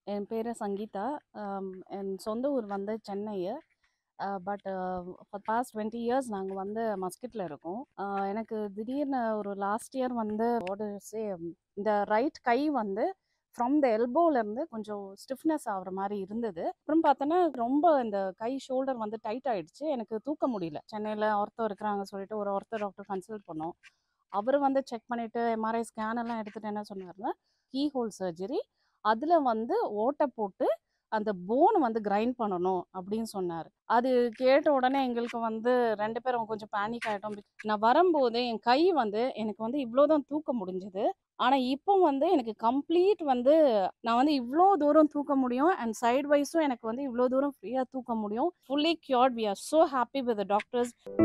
என் பேர் சங்கீதா ஆம், என் சொந்த ஊர் வந்து Chennai but for past twenty years நாங்கள் வந்து மஸ்கட்டில் இருக்கோம் ஆஹ் எனக்கு திடீர்னு ஒரு லாஸ்ட் இயர் வந்து சே இந்த ரைட் கை வந்து ஃப்ரம் த இருந்து கொஞ்சம் ஸ்டிஃப்னஸ் ஆகுற மாதிரி இருந்தது அப்புறம் பார்த்தோன்னா ரொம்ப இந்த கை ஷோல்டர் வந்து டைட் ஆயிடுச்சு எனக்கு தூக்க முடியல சென்னையில் ஒருத்தர் இருக்கிறாங்க சொல்லிட்டு ஒரு ஒருத்தர் டாக்டர் கன்சல்ட் பண்ணோம் அவர் வந்து செக் பண்ணிவிட்டு எம்ஆர்ஐ ஸ்கேன் எல்லாம் எடுத்துகிட்டு என்ன சொன்னார்னா கீ ஹோல் சர்ஜரி அதில் வந்து ஓட்டை போட்டு அந்த போன் வந்து கிரைண்ட் பண்ணணும் அப்படின்னு சொன்னார் அது கேட்ட உடனே எங்களுக்கு வந்து ரெண்டு பேரும் கொஞ்சம் பேனிக் ஆகிட்டோம் நான் வரும்போது என் கை வந்து எனக்கு வந்து இவ்வளோதான் தூக்க முடிஞ்சது ஆனால் இப்போ வந்து எனக்கு கம்ப்ளீட் வந்து நான் வந்து இவ்வளோ தூரம் தூக்க முடியும் அண்ட் சைட் வைஸும் எனக்கு வந்து இவ்வளோ தூரம் ஃப்ரீயாக தூக்க முடியும் fully cured we are so happy with doctors